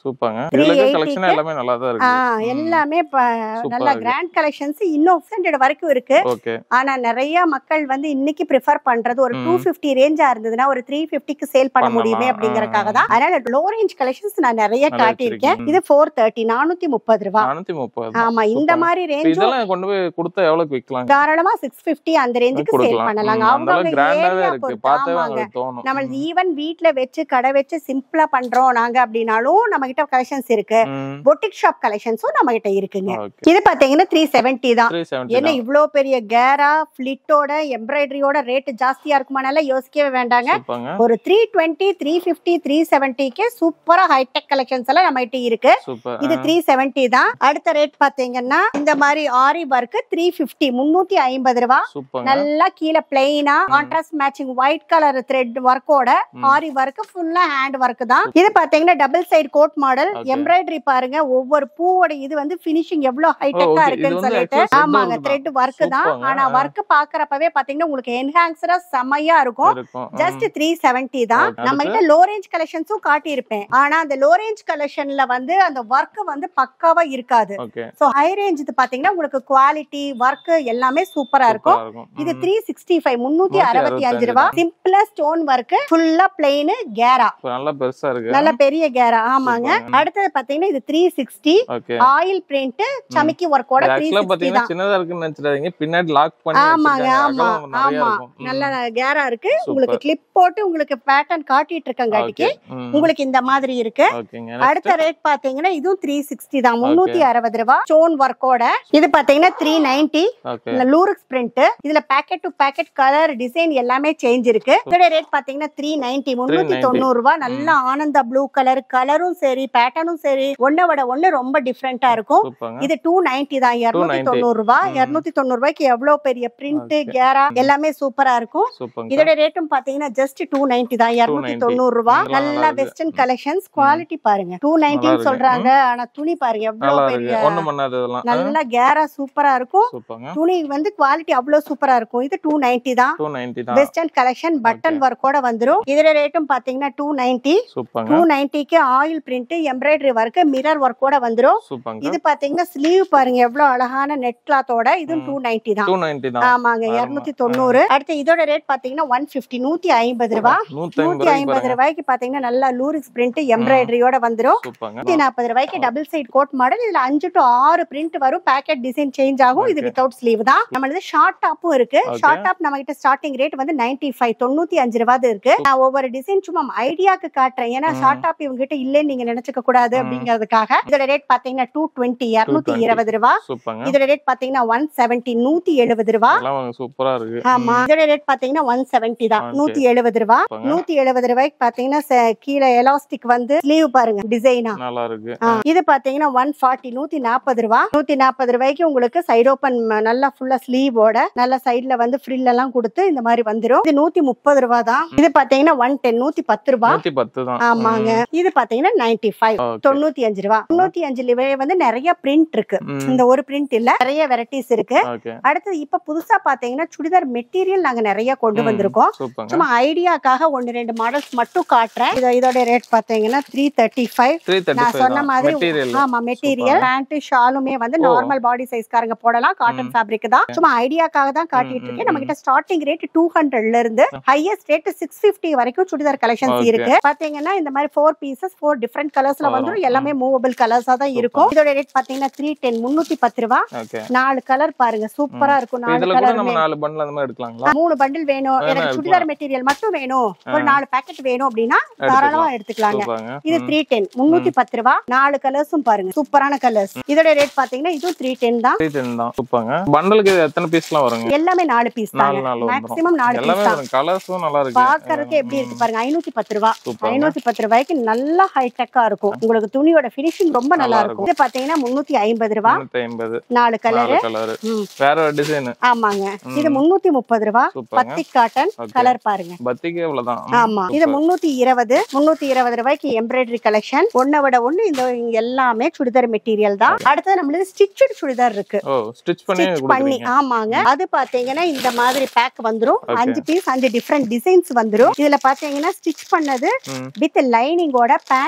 சூப்பர்ங்க Three இதுல இருக்க eighty கலெக்ஷன் க்கு எல்லாமே நல்லா தான் ஆ, இருக்கு எல்லாமே இப்ப Super நல்லா இருக்கு. கிராண்ட் கலெக்ஷன்ஸ் இன்னும் எக்ஸ்டெண்டட் வரைக்கும் இருக்கு ஓகே ஆனா நிறைய மக்கள் வந்து இன்னைக்கு ப்ரிஃபர் பண்றது ஒரு ம். டூ பிப்டி ரேஞ்சா இருந்ததுன்னா ஒரு த்ரீ பிப்டிக்கு சேல் பண்ண பண்ணலாம். முடியுமே அப்படிங்கறக்காக ஆ. தான் அதனால லோ ரேஞ்ச் கலெக்ஷன்ஸ் நான் நிறைய நல்லா காட்டியிருக்கேன் வச்சிருக்கீங்க. இது ஃபோர் தேர்ட்டி நானூத்தி முப்பது ரூபா நானூத்தி முப்பது ஆமா இந்த Super. மாதிரி இப்ப ரேஞ்சும் இதெல்லாம் கொண்டு போய் கொடுத்தா எவ்வளவுக்கு விக்கலாம் தாராளமா சிக்ஸ் பிப்டி அந்த ரேஞ்சுக்கு சேல் கொடுக்கலாம் பண்ணலாங்க ம், அவங்க அந்த அளவுக்கு கிராண்டாவே ஏரியா இருக்கு பொறுத்து பார்த்தாவே ஆமாங்க உங்களுக்கு தோணும் நம்மளது ஈவன் வீட்ல வச்சு கடை வச்சு சிம்பிளா பண்றோம் நாங்க அப்படின்னாலும் நம்ம கிட்ட கலெக்ஷன்ஸ் இருக்கு ம் பொட்டிக் ஷாப் கலெக்ஷன்ஸும் நம்ம கிட்ட இருக்குங்க ஓகே இது பாத்தீங்கன்னா த்ரீ செவன்டி தான் த்ரீ செவன்டி என்ன இவ்ளோ பெரிய கேரா ஃபிளிட்டோட எம்ப்ராய்டரியோட ரேட் ஜாஸ்தியா இருக்குமானால யோசிக்கவே வேண்டாங்க சூப்பர்ங்க ஒரு three twenty three fifty three செவன்ட்டிக்கு சூப்பரா ஹைடெக் கலெக்ஷன்ஸ் எல்லாம் நம்ம கிட்ட இருக்கு சூப்பர் இது த்ரீ செவன்ட்டி தான் அடுத்த ரேட் பாத்தீங்கன்னா இந்த மாதிரி ஆரி ஒர்க் த்ரீ ஃபிஃப்டி முன்னூத்தி ஐம்பது ரூபா சூப்பர்ங்க நல்லா கீழே பிளெயினா contrast matching white colour thread ஒர்க்கோட ம். ஆரி ஒர்க் ஃபுல்லா ஹேண்ட் ஒர்க் தான் இது பாத்தீங்கன்னா double side coat model Okay. Embroidery பாருங்க ஒவ்வொரு பூவோட இது வந்து பினிஷிங் எவ்வளவு ஹைடெக்கா okay. இது இருக்குன்னு வந்து சொல்லிட்டு actual thread ஆமாங்க work தான். த்ரெட் ஒர்க் தான் சூப்பர்ங்க. ஆனா ஆ. ஒர்க் பாக்குறப்பவே பாத்தீங்கன்னா உங்களுக்கு என்ஹான்சரா செமையா இருக்கும் இருக்கும் ஜஸ்ட் த்ரீ செவன்டி தான் Okay. நம்ம கிட்ட லோ ரேஞ்ச் கலெக்ஷன்ஸும் காட்டியிருப்பேன் ஆனா அந்த லோ ரேஞ்ச் கலெக்ஷன்ல வந்து அந்த ஒர்க் வந்து பக்காவா இருக்காது ஓகே சோ ஹை ரேஞ்ச் இது பாத்தீங்கன்னா உங்களுக்கு குவாலிட்டி ஒர்க் எல்லாமே சூப்பரா இருக்கும் இது த்ரீ சிக்ஸ்டி ஃபைவ் முன்னூத்தி அறுபத்தி அஞ்சு ரூபா சிம்பிளா ஸ்டோன் ஒர்க் ஃபுல்லா பிளெயின் கேரா நல்லா பெருசா இருக்கு நல்ல பெரிய கேரா ஆமாங்க சூப்பர்ங்க. அடுத்தது பாத்தீங்கன்னா இது three sixty okay oil print சமிக்கி ஒர்க்கோட த்ரீ ஆக்சுவலா சிக்ஸ்டி பாத்தீங்கன்னா தான் சின்னதா இருக்குன்னு நினைச்சிடாதீங்க பின்னாடி லாக் பண்ணி ஆமாங்க வச்சிருக்காங்க. ஆமா அகலம் நிறைய ஆமா இருக்கும். ம். நல்ல கேரா இருக்கு Super. உங்களுக்கு கிளிப் போட்டு உங்களுக்கு பேட்டர்ன் காட்டிட்டு இருக்கங்காட்டிக்கு Okay. ம். உங்களுக்கு இந்த மாதிரி இருக்கு ஓகேங்க அடுத்த ரேட் பாத்தீங்கன்னா இதுவும் த்ரீ சிக்ஸ்டி தான் முன்னூத்தி அறுபது ரூபா ஸ்டோன் ஒர்க்கோட இது பாத்தீங்கன்னா three ninety okay lurex print இதுல packet to packet colour design எல்லாமே சேஞ்ச் இருக்கு இதோட ரேட் பாத்தீங்கன்னா த்ரீ நைன்டி முன்னூத்தி தொண்ணூறு ரூபாய் நல்ல ஆனந்தா ப்ளூ கலர் கலரும் சரி பேட்டர்னும் சரி ஒன்ன விட ஒண்ணு ரொம்ப டிஃப்ரெண்டா இருக்கும் சூப்பர்ங்க இது டூ நைன்டி தான் இருநூத்தி 290. தொண்ணூறு ரூபாய் ம். இருநூத்தி தொண்ணூறு ரூபாய்க்கு எவ்வளவு பெரிய பிரிண்ட் Okay. கேரா எல்லாமே சூப்பரா இருக்கும் சூப்பர்ங்க இதோட ரேட்டும் பாத்தீங்கன்னா ஜஸ்ட் டூ நைன்டி தான் இருநூத்தி தொண்ணூறு ரூபாய் இதெல்லாம் நல்ல நல்லா இருக்கு. வெஸ்டர்ன் கலெக்ஷன்ஸ் குவாலிட்டி பாருங்க டூ நைன்டின்னு இருக்கு. சொல்றாங்க ஆனா துணி பாருங்க நல்லா எவ்வளவு இருக்கு பெரிய ஒண்ணும் பண்ணாது இதெல்லாம் நல்ல கேரா சூப்பரா இருக்கும் சூப்பர்ங்க துணி வந்து குவாலிட்டி அவ்வளவு சூப்பரா இருக்கும் இது டூ நைன்டி தான் டூ நைன்டி தான் வெஸ்டர்ன் கலெக்ஷன் பட்டன் ஒர்க்கோட வந்துரும் இதோட ரேட்டும் பாத்தீங்கன்னா டூ நைன்டி சூப்பர்ங்க டூ நைன்டிக்கு oil print embroidery work mirror ஒர்க்கோட வந்துரும் சூப்பர்ங்க இது பாத்தீங்கன்னா ஸ்லீவ் பாருங்க எவ்வளவு அழகான நெட் கிளாத்தோட இதுவும் ம். டூ நைன்டி தான் டூ நைன்டி தான் ஆமாங்க ஆமா. இருநூத்தி தொண்ணூறு அடுத்து இதோட ரேட் பாத்தீங்கன்னா ஒன் பிப்டி நூத்தி ஐம்பது ரூபா நூத்தி நூத்தி ஐம்பது ஐம்பது ரூபாய்க்கு பாத்தீங்கன்னா நல்லா லூரிக்ஸ் பிரிண்ட் எம்ப்ராய்டரியோட வந்துரும் சூப்பர்ங்க நூத்தி நாற்பது ரூபாய்க்கு டபுள் சைட் கோட் மாடல் இதுல அஞ்சு டு ஆறு பிரிண்ட் வரும் பேக்கெட் டிசைன் சேஞ்ச் ஆகும் இது Okay. வித்தவுட் ஸ்லீவ் தான் நம்மளது ஷார்ட் டாப்பும் இருக்கு Okay. ஷார்ட் டாப் நம்ம கிட்ட ஸ்டார்டிங் ரேட் வந்து நைன்டி ஃபைவ் தொண்ணூத்தி அஞ்சு ரூபாய் இருக்கு நான் ஒவ்வொரு டிசைன் சும்மா ஐடியாக்கு காட்டுறேன் ஏன்னா ம். ஷார்ட் டாப் இவங்க கிட்ட இல்லைன்னு நீங்க நினைச்சுக்க கூடாது ம். அப்படிங்கிறதுக்காக இதோட ரேட் பாத்தீங்கன்னா டூ டுவெண்ட்டி இருநூத்தி 220. இருபது ரூபாய் சூப்பர்ங்க இதோட ரேட் பாத்தீங்கன்னா ஒன் செவன்டி நூத்தி எழுபது ரூபாய் எல்லாம் சூப்பரா இருக்கு ஆமா இதோட ரேட் பாத்தீங்கன்னா ஒன் செவன்டி தான் Okay. நூத்தி எழுபது ரூபாய் சூப்பர்ங்க. நூத்தி எழுபது ரூபாய்க்கு பாத்தீங்கன்னா ச- கீழே எலாஸ்டிக் வந்து ஸ்லீவ் பாருங்க டிசைனா நல்லா இருக்கு ஆ, இது பாத்தீங்கன்னா ஒன் ஃபார்ட்டி நூத்தி நாற்பது ரூபா நூத்தி நாற்பது ரூபாய்க்கு உங்களுக்கு சைடு ஓபன் நல்லா ஃபுல்லா ஸ்லீவோட நல்ல சைடுல வந்து ஃப்ரில் எல்லாம் கொடுத்து இந்த மாதிரி வந்துரும் இது நூத்தி முப்பது ரூபா தான் இது பாத்தீங்கன்னா ஒன் டென் நூத்தி பத்து ரூபா நூத்தி பத்து தான் ஆமாங்க இது பாத்தீங்கன்னா நைன்டி ஃபைவ் ஓகே தொண்ணூத்தி அஞ்சு ரூபா தொண்ணூத்தி அஞ்சுலயே வந்து நிறைய பிரிண்ட் இருக்கு இந்த ஒரு பிரிண்ட் இல்ல நிறைய வெரைட்டிஸ் இருக்கு ஓகே அடுத்து இப்ப புதுசா பாத்தீங்கன்னா சுடிதார் மெட்டீரியல் நாங்க நிறைய கொண்டு ம். வந்திருக்கோம் சூப்பர்ங்க சும்மா ஐடியாக்காக ஒன்னு ரெண்டு மாடல்ஸ் மட்டும் காட்டுறேன் இது இதோட ரேட் பாத்தீங்கன்னா three thirty five three thirty நான் சொன்ன மாதிரி மெட்டீரியல் ஆமா மெட்டீரியல் பேண்ட் ஷாலுமே வந்து ஓ. நார்மல் பாடி சைஸ்காரங்க போடலாம் காட்டன் ம். ஃபேப்ரிக் தான் சும்மா ஐடியாக்காக தான் காட்டிட்டு ம், இருக்கேன் ம், நம்ம கிட்ட ஸ்டார்டிங் ரேட் டூ ஹண்ட்ரட்ல இருந்து ஹையஸ்ட் ரேட் சிக்ஸ் பிப்டி வரைக்கும் சுடிதார் கலெக்ஷன்ஸ் Okay. இருக்கு பாத்தீங்கன்னா இந்த மாதிரி ஃபோர் பீசஸ் ஃபோர் டிஃப்ரெண்ட் கலர்ஸ்ல வரும். வந்துரும் எல்லாமே மூவபிள் கலர்ஸா தான் இருக்கும் இதோட ரேட் பாத்தீங்கன்னா த்ரீ டென் முன்னூத்தி பத்து ரூபா ஓகே நாலு கலர் பாருங்க சூப்பரா இருக்கும் நாலு இதுல கூட நம்ம கலருமே நாலு பண்டில் அந்த மாதிரி எடுக்கலாங்களா மூணு பண்டில் வேணும் வேணா எனக்கு எடுக்கலாம். சுடிதார் மெட்டீரியல் மட்டும் வேணும் ஒரு நாலு பேக்கெட் வேணும் அப்படின்னா தாராளமா எடுத்துக்கலாங்க சூப்பர்ங்க இது த்ரீ டென் முன்னூத்தி பத்து ரூபா நாலு கலர்ஸும் பாருங்க சூப்பரான கலர்ஸ் இதோட ரேட் பாத்தீங்கன்னா இதுவும் த்ரீ டென் தான் த்ரீ டென் தான் சூப்பர்ங்க பண்டலுக்கு இது எத்தனை பீஸ்லாம் வருங்க எல்லாமே நாலு பீஸ் நாலு தாங்க நாலு வந்துரும் மேக்ஸிமம் நாலு எல்லாமே பீஸ் தான் வரும் கலர்ஸும் நல்லா இருக்கு பாக்குறதுக்கு எப்படி இருக்கு பாருங்க ஐநூத்தி பத்து ரூபா சூப்பர் ஐநூத்தி பத்து ரூபாய்க்கு நல்லா ஹைடெக்கா இருக்கும் உங்களுக்கு துணியோட பினிஷிங் ரொம்ப நல்லா நல்லா இருக்கும் இது பாத்தீங்கன்னா முன்னூத்தி ஐம்பது ரூபா முன்னூத்தி ஐம்பது நாலு கலர் நாலு கலர் ம். வேற ஒரு டிசைன் ஆமாங்க இது முன்னூத்தி முப்பது ரூபா சூப்பர்ங்க பத்தி காட்டன் Okay. கலர் பாருங்க பத்திக்கு இவ்வளவுதான் ஆமா இது முன்னூத்தி இருபது முன்னூத்தி இருபது ரூபாய்க்கு எம்ப்ராய்டரி கலெக்ஷன் ஒன்ன விட ஒண்ணு இந்த இங்க எல்லாமே சுடிதார் மெட்டீரியல் தான் அடுத்தது நம்மளுக்கு ஸ்டிச்சட் சுடிதார் இருக்கு ஓ ஸ்டிச் பண்ணி ஸ்டிச் பண்ணி கொடுக்குறீங்க ஆமாங்க அது பாத்தீங்கன்னா இந்த மாதிரி பேக் வந்துரும் Okay. அஞ்சு பீஸ் அஞ்சு டிஃப்ரெண்ட் டிசைன்ஸ் வந்துரும் இதுல பாத்தீங்கன்னா ஸ்டிச் பண்ணது ம் வித் லைனிங்கோட பேண்டோட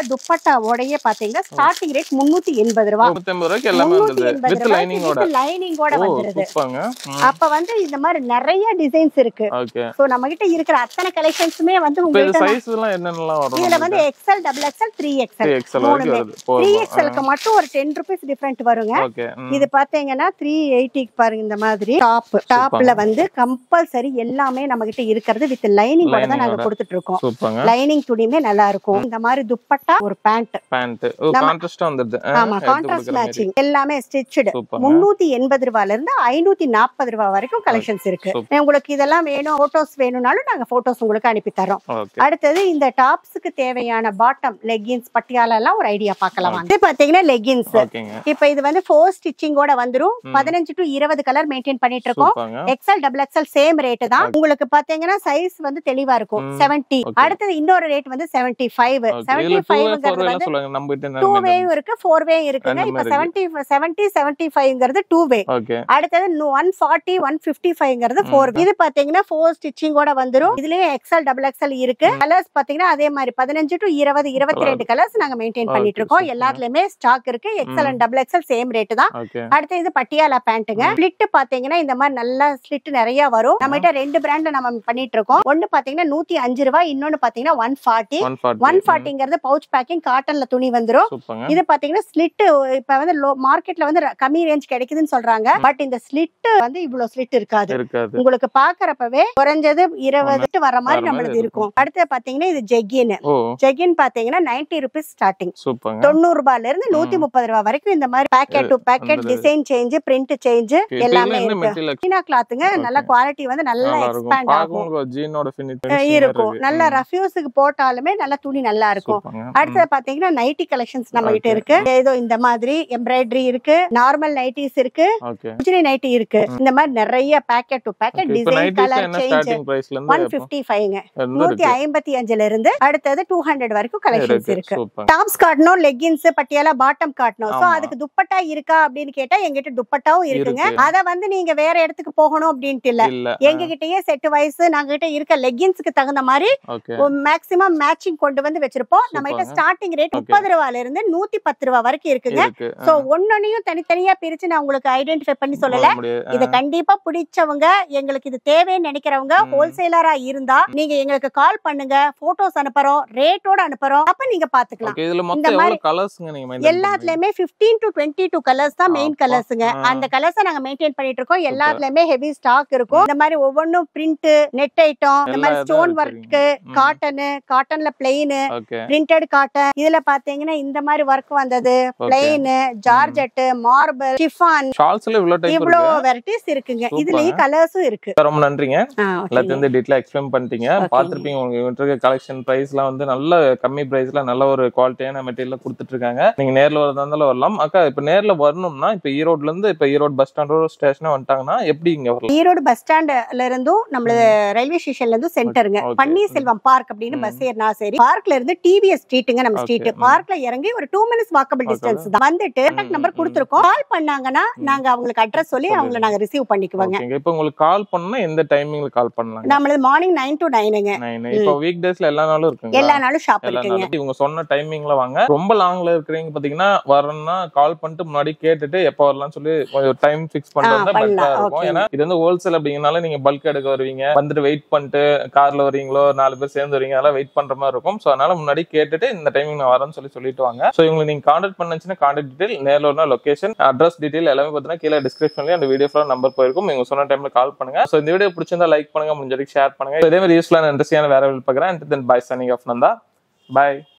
துப்பட்டாவோடய பாத்தீங்கன்னா ஸ்டார்டிங் ரேட் முன்னூத்தி எண்பது ரூபா முப்பத்தி ஐம்பது ரூபாய்க்கு எல்லாமே முன்னூத்தி வந்தது எண்பது வித் லைனிங்கோட லைனிங்கோட ஓ வந்துருது சூப்பருங்க அப்ப வந்து இந்த மாதிரி நிறைய டிசைன்ஸ் இருக்கு ஓகே சோ நம்ம கிட்ட இருக்கிற அத்தனை கலெக்ஷன்ஸுமே வந்து இப்போ இது உங்கள்கிட்ட சைஸ் எல்லாம் என்னென்னலாம் வரும் இதுல வந்து XL double XL three XL XL வரைக்கும் மூணுமே. வருது த்ரீ போதும் எக்ஸ்எலுக்கு மட்டும் ஒரு டென் ருபீஸ் டிஃபரெண்ட் வருங்க ஓகே இது பாத்தீங்கன்னா த்ரீ எயிட்டிக்கு பாருங்க இந்த மாதிரி டாப் டாப்ல வந்து கம்பல்சரி எல்லாமே நம்ம கிட்ட இருக்கிறது வித் லைனிங்கோட தான் நாங்க Lining-ஓட. கொடுத்துட்டு இருக்கோம் சூப்பருங்க லைனிங் துணியுமே நல்லா இருக்கும் இந்த மாதிரி துப்பட்டா ஒரு பேண்ட் பேண்ட் ஓ நம்ம- கான்ட்ராஸ்டா வந்துருது ஆ, ஆமா எடுத்து கான்ட்ராஸ்ட் கொடுக்குற மாதிரி. மேட்சிங் எல்லாமே ஸ்டிச்சடு சூப்பருங்க முன்னூத்தி எண்பது ரூபாயில இருந்து ஐநூத்தி நாற்பது ரூபாய் வரைக்கும் கலெக்ஷன்ஸ் இருக்கு சூப்பர். உங்களுக்கு இதெல்லாம் வேணும் போட்டோஸ் வேணும்னாலும் நாங்க போட்டோஸ் உங்களுக்கு அனுப்பி தரோம் ஓகே அடுத்தது இந்த டாப்ஸ்க்கு தேவையான பாட்டம் லெகின்ஸ் பட்டியால எல்லாம் ஒரு ஐடியா பார்க்கலாம் வாங்க. இது பாத்தீங்கன்னா லெகின்ஸ் ஓகேங்க இப்ப இது வந்து ஃபோர் ஸ்டிச்சிங்கோட வந்துரும் ம். பதினஞ்சு டு இருபது கலர் மெயின்டைன் பண்ணிட்டு இருக்கோம் சூப்பருங்க XL double XL same rate தான் உங்களுக்கு பாத்தீங்கன்னா சைஸ் வந்து தெளிவா இருக்கும் ம். 70 Okay. அடுத்தது இன்னொரு ரேட் வந்து 75 ஃபைவ் ஓகே செவன்டி இதுல 2 4 ஃபைவ்ங்கிறது எல்லாம் வந்து சொல்லுங்க நம்ம கிட்ட டூ என்ன வேயும் இருக்கு ஃபோர் வே இருக்குங்க அந்த இப்ப மாதிரி செவன்டி செவன்டி செவன்டி ஃபைவ்ங்கிறது டூ வே ஓகே அடுத்தது ஒன் ஃபார்ட்டி ஒன் பிப்டி ஃபைவ்ங்கிறது ம். ஃபோர் இது பாத்தீங்கன்னா ஃபோர் ஸ்டிச்சிங்கோட வந்துரும் இதுலயே எக்ஸ்எல் டபுள் எக்ஸ்எல் இருக்கு கலர்ஸ் பாத்தீங்கன்னா அதே மாதிரி பதினஞ்சு டு இருபது இருபத்தி ரெண்டு கலர்ஸ் நாங்க மெயின்டைன் பண்ணிட்டு Okay, இருக்கோம் super. எல்லாத்துலயுமே ஸ்டாக் இருக்கு XL and double XL same rate தான் ஓகே அடுத்து இது பட்டியாலா பேண்ட்டுங்க ஸ்லிட் பாத்தீங்கன்னா இந்த மாதிரி நல்லா ஸ்லிட் நிறைய வரும் நம்ம கிட்ட ரெண்டு பிராண்ட் நம்ம பண்ணிட்டு இருக்கோம் ஒன்னு பாத்தீங்கன்னா நூத்தி அஞ்சு ரூபாய் இன்னொன்னு பாத்தீங்கன்னா ஒன் ஃபார்ட்டி 140 ஒன் ஃபார்ட்டிங்கிறது பவுச் பேக்கிங் காட்டன்ல துணி வந்துரும் சூப்பருங்க இது பாத்தீங்கன்னா ஸ்லிட் இப்ப வந்து லோ மார்க்கெட்ல வந்து ர- கம்மி ரேஞ்ச் கிடைக்குதுன்னு சொல்றாங்க பட் இந்த ஸ்லிட் வந்து இவ்வளவு ஸ்லிட் இருக்காது இருக்காது உங்களுக்கு பாக்குறப்பவே குறைஞ்சது இருபது வர மாதிரி வர நம்மளுக்கு மாதிரி இருக்கும் அடுத்து பாத்தீங்கன்னா இது ஜெகின் ஓ ஜெகின் பாத்தீங்கன்னா நைன்டி ருபீஸ் ஸ்டார்டிங் சூப்பருங்க தொண்ணூறு ரூபாயில இருந்து நூத்தி முப்பது ரூபாய் வரைக்கும் இந்த மாதிரி பேக்கெட் டு பேக்கெட் வந்துருது. Design change print change Okay, இப்ப எல்லாமே இதுல என்ன இருக்கு மெட்டீரியல் சீனா கிளாத்துங்க நல்ல Okay. குவாலிட்டி வந்து நல்லா நல்லா இருக்கும் எக்ஸ்பேண்ட் ஆகும் பாக்கும் ஜீனோட ஃபினிஷ் அஹ் இருக்கும் நல்ல ரஃப்யூஸுக்கு போட்டாலுமே நல்ல துணி நல்லா இருக்கும் அடுத்தது பாத்தீங்கன்னா நைட்டி கலெக்ஷன்ஸ் நம்ம கிட்ட Okay. இருக்கு ஏதோ இந்த மாதிரி எம்ப்ராய்டரி இருக்கு நார்மல் நைட்டிஸ் இருக்கு ஓகே குஜிலி நைட்டி இருக்கு இந்த மாதிரி நிறைய பேக்கெட் டு பேக்கெட் இப்போ டிசைன் நைட்டிஸ் கலர் என்ன சேஞ்ச் ஸ்டார்டிங் பிரைஸ்ல ஒன் இருந்து பிப்டி ஃபைவ்ங்க இருந்து நூத்தி இருக்கு ஐம்பத்தி அஞ்சுல இருந்து அடுத்தது டூ ஹண்ட்ரட் வரைக்கும் கலெக்ஷன்ஸ் இருக்கு சூப்பர் டாப்ஸ் காட்டணும் லெகின்ஸ் பட்டியாலா பாட்டம் காட்டணும் சோ ஆமா. அதுக்கு துப்பட்டா இருக்கா அப்படின்னு கேட்டா எங்கிட்ட துப்பட்டாவும் இருக்குங்க இருக்கு. அத வந்து நீங்க வேற இடத்துக்கு போகணும் அப்படின்ட்டு இல்ல இல்ல எங்க கிட்டயே செட் வைஸ் நாங்க கிட்ட இருக்க லெகின்ஸ்க்கு தகுந்த மாதிரி ஓகே மேக்ஸிமம் மேட்சிங் கொண்டு வந்து வச்சிருப்போம் நம்ம கிட்ட சூப்பர்ங்க. Starting rate Okay. முப்பது ரூபாயில இருந்து நூத்தி பத்து ரூபா வரைக்கும் இருக்குங்க இருக்கு சோ ஒன்னொன்னையும் தனித்தனியா பிரிச்சு நான் உங்களுக்கு ஐடென்டிஃபை பண்ணி சொல்லல இத கண்டிப்பா பிடிச்சவங்க எங்களுக்கு இது தேவைன்னு நினைக்கிறவங்க ம். ஹோல்சேலரா இருந்தா நீங்க எங்களுக்கு கால் பண்ணுங்க போட்டோஸ் அனுப்புறோம் ரேட்டோட அனுப்புறோம் அப்ப நீங்க பாத்துக்கலாம் ஓகே இதுல இந்த மொத்தம் மாதிரி எவ்வளவு கலர்ஸ்ங்க நீங்க maintain எல்லாத்துலயுமே 15 டு 22 டூ கலர்ஸ் தான் மெயின் அப்பா. கலர்ஸ்ங்க ஆ. அந்த கலர்ஸை நாங்க மெயின்டைன் பண்ணிட்டு இருக்கோம் எல்லாத்துலயுமே ஹெவி ஸ்டாக் இருக்கும் இந்த மாதிரி ஒவ்வொன்றும் பிரிண்ட் நெட் ஐட்டம் இந்த எல்லா மாதிரி இதுவும் ஸ்டோன் வச்சிருக்கீங்க. ஒர்க் ம். காட்டனு காட்டன்ல பிளெயின் ஓகே பிரிண்டட் காட்டன் இதுல பாத்தீங்கன்னா இந்த மாதிரி ஒர்க் வந்தது ஓகே பிளெயின் ஜார்ஜெட் மார்பிள் டிஃபான் ஷால்ஸ்ல இவ்வளவு டைப் இவ்வளோ இருக்கு வெரைட்டிஸ் இருக்குங்க சூப்பர். இதுலயும் கலர்ஸும் இருக்கு ரொம்ப நன்றிங்க ஆ, okay. எல்லாத்தையும் வந்து டீட்டெயிலா எக்ஸ்பிளைன் பண்ணிட்டீங்க Okay. பார்த்திருப்பீங்க உங்களுக்கு இருக்க கலெக்ஷன் பிரைஸ்லாம் வந்து நல்ல கம்மி பிரைஸ்ல நல்ல ஒரு குவாலிட்டியான மெட்டீரியல் கொடுத்துட்டு இருக்காங்க நீங்க நேர்ல வரதா இருந்தாலும் வரலாம் அக்கா இப்ப நேர்ல வரணும்னா இப்ப ஈரோட்ல இருந்து இப்ப ஈரோடு பஸ் ஸ்டாண்டோ ஸ்டேஷன் வந்துட்டாங்கன்னா எப்படி இங்க வரலாம் ஈரோடு பஸ் ஸ்டாண்ட்ல இருந்தும் நம்மள ரயில்வே ஸ்டேஷன்ல இருந்து சென்டருங்க Okay. பன்னீர்செல்வம் பார்க் அப்படின்னு ம். பஸ் ஏறினா சரி பார்க்ல இருந்து டிவிஎஸ் ஸ்ட்ரீட்டுங்க நம்ம Okay. ஸ்ட்ரீட் ம். பார்க்ல இறங்கி ஒரு two minutes walkable Okay. Distance தான் வந்துட்டு ம், கான்டாக்ட் நம்பர் ம். கொடுத்துருக்கோம் கால் பண்ணாங்கன்னா நாங்க அவங்களுக்கு அட்ரஸ் சொல்லி அவங்கள சொல்லிடுங்க. நாங்க ரிசீவ் பண்ணிக்குவோங்க ஓகேங்க இப்போ உங்களுக்கு கால் பண்ணா எந்த டைமிங்ல கால் பண்ணலாங்க நம்மளது மார்னிங் நைன் டு நைனுங்க நைன் இப்போ வீக் டேஸ்ல எல்லா நாளும் இருக்குங்க எல்லா நாளும் ஷாப் எல்லா இருக்குங்க நாளும் இவங்க சொன்ன டைமிங்ல வாங்க ரொம்ப லாங்ல இருக்கிறீங்க பாத்தீங்கன்னா வரணும்னா கால் பண்ணிட்டு முன்னாடி கேட்டுட்டு எப்ப வரலாம்னு சொல்லி கொஞ்சம் டைம் ஃபிக்ஸ் பண்ணிட்டு ஆ, வந்தா பண்ணலாம். பெட்டரா இருக்கும் Okay. ஏன்னா இது வந்து ஹோல்சேல் அப்படிங்கறனால நீங்க பல்க் எடுக்க வருவீங்க வந்துட்டு வெயிட் பண்ணிட்டு கார்ல வரீங்களோ நாலு பேர் சேர்ந்து வரீங்க அதெல்லாம் வெயிட் பண்ற மாதிரி இருக்கும் சோ அதனால முன்னாடி கேட்டுட்டு இந்த டைமிங் நான் வரேன்னு சொல்லி சொல்லிட்டு வாங்க சோ இவங்களை நீங்க கான்டாக்ட் பண்ணுச்சுன்னா கான்டாக்ட் டீடைல் நேர்ல ஒரு லொகேஷன் அட்ரஸ் டீடைல் எல்லாமே பாத்தீங்கன்னா கீழே டிஸ்கிரிப்ஷன்லயே அந்த வீடியோ ஃபுல்லா நம்பர் போயிருக்கும் இவங்க சொன்ன டைம்ல கால் பண்ணுங்க சோ இந்த வீடியோ பிடிச்சிருந்தா லைக் பண்ணுங்க முடிஞ்ச வரைக்கும் ஷேர் பண்ணுங்க So இதே மாதிரி யூஸ்ஃபுல்லான இன்ட்ரெஸ்டியான வேற பார்க்குறேன் then bye signing off Nanda by